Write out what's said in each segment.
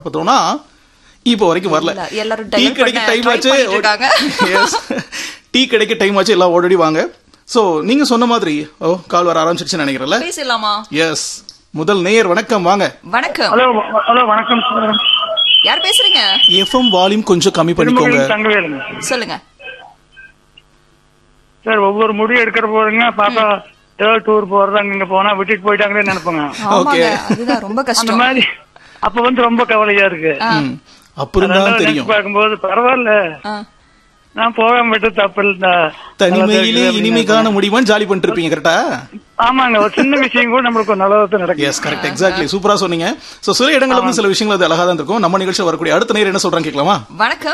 பார்த்தோம்னா இப்போ வரைக்கும் வரல இல்ல, எல்லாரும் டீ divert கிடைக்க பண்ண டைம் try ஆச்சு பண்ணிட்டு இருக்காங்க. Yes. டீ கிடைக்க டைம் ஆச்சு எல்லாம் ஓடடி வாங்க சோ நீங்க சொன்ன மாதிரி ஓ கால் வர ஆரம்பிச்சிருச்சுன்னு நினைக்கிறேன்ல பேசலாமா எஸ் முதல் நேயர் வணக்கம் வாங்க வணக்கம் ஹலோ வ- ஹலோ வணக்கம் சார் யார் பேசுறீங்க எஃப்எம் வால்யூம் கொஞ்சம் கம்மி பண்ணிக்கோங்க திருமகன் தங்கவேலுங்க சொல்லுங்க சார் ஒவ்வொரு முடிவு எடுக்கிற போறீங்க பாப்பா ஏதாவது டூர் போறது அங்க இங்க போனா விட்டுட்டு போயிட்டாங்களே நினைப்போங்க ஆமாங்க அதுதான் ரொம்ப அந்த கஷ்டம் மாதிரி அப்ப வந்து ரொம்ப கவலையா இருக்கு ம். அப்புறம் தான் அதனால தெரியும் நினைச்சு பார்க்கும்போது பரவாயில்ல ஆ. நான் போகாம விட்டு தப்பு இல்ல தனிமையிலே இனிமைக்கான முடிவான் ஜாலி பண்ணிட்டு இருப்பீங்க கரெக்டா ஆமாங்க ஒரு சின்ன விஷயம் கூட நம்மளுக்கு ஒரு நல்லதாக நடக்கும் எஸ் கரெக்ட் எக்ஸாக்ட்லி சூப்பரா சொன்னீங்க சோ சில இடங்கள்ல வந்து சில விஷயங்கள் அது அழகா தான் இருக்கும் நம்ம நிகழ்ச்சியில் வரக்கூடிய அடுத்த நேரம் என்ன சொல்றாங்க கேட்கலாமா வணக்கம்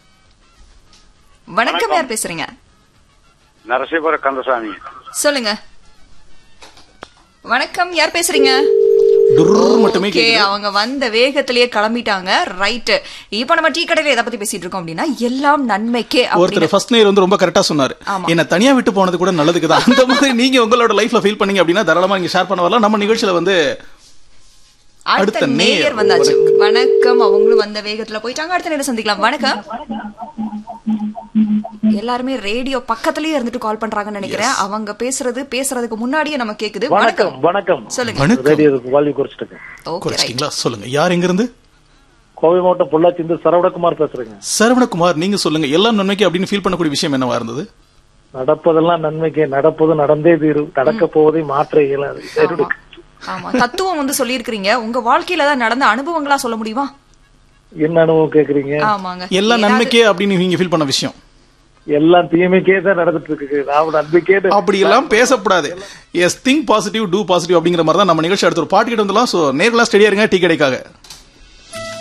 வணக்கம் யார் பேசுறீங்க நரசிபுர கந்தசாமி சொல்லுங்க வணக்கம் யார் பேசுறீங்க டுர்ரு மட்டுமே ஓகே கேக்குது அவங்க வந்த வேகத்திலேயே கிளம்பிட்டாங்க ரைட் இப்போ நம்ம டீ கடையில எதை பத்தி பேசிட்டு இருக்கோம் அப்படின்னா எல்லாம் நன்மைக்கே அப்படின்னு ஒருத்தர் ஃபர்ஸ்ட் நேர் வந்து ரொம்ப கரெக்டா சொன்னாரு ஆமா. என்ன தனியா விட்டு போனது கூட நல்லதுக்கு தான் அந்த மாதிரி நீங்க உங்களோட லைஃப்ல ஃபீல் பண்ணீங்க அப்படின்னா தாராளமா நீங்க ஷேர் பண்ண வரலாம் நம்ம நிகழ்ச்சியில வந்து அடுத்த அடுத்த நேயர் நேயர் வந்தாச்சு வணக்கம் அவங்களும் வந்த வேகத்துல போயிட்டாங்க அடுத்த நேரம் சந்திக்கலாம் வணக்கம் எல்லாருமே ரேடியோ பக்கத்துலயே இருந்துட்டு கால் பண்றாங்கன்னு நினைக்கிறேன் அவங்க பேசுறது பேசுறதுக்கு முன்னாடியே நம்ம கேக்குது வணக்கம் வணக்கம் சொல்லுங்க வணக்கம் ரேடியோக்கு வால்யூ குறைச்சிட்டுங்க ஓகே ரைட் குறைச்சிட்டீங்களா சொல்லுங்க யார் எங்க இருந்து கோவை மாவட்டம் பொள்ளாச்சி இருந்து சரவணகுமார் பேசுறேங்க சரவணகுமார் நீங்க சொல்லுங்க எல்லாம் நன்மைக்கு அப்படின்னு ஃபீல் பண்ணக்கூடிய விஷயம் என்னவா இருந்தது நடப்பதெல்லாம் நன்மைக்கு நடப்பது நடந்தே தீரும் நடக்க போவதை மாற்ற இயலாது ஆமா. ஆமா தத்துவம் வந்து சொல்லியிருக்கிறீங்க உங்க வாழ்க்கையில தான் நடந்த அனுபவங்களா சொல்ல முடியுமா என்ன அனுபவம் கேக்குறீங்க ஆமாங்க எல்லாம் ஏதாவது- நன்மைக்கே அப்படின்னு நீங்க ஃபீல் பண்ண விஷயம் எல்லாம் தீமைக்கே தான் நடந்துட்டு இருக்கு நான் நன்மைக்கே தான் அப்படி எல்லாம் பேசக்கூடாது yes think positive do positive அப்படிங்கிற மாதிரி தான் நம்ம நிகழ்ச்சி அடுத்த ஒரு பாட்டு கிட்ட வந்துலாம் சோ நேர்களா ஸ்டெடியா இருங்க டீ கடைக்காக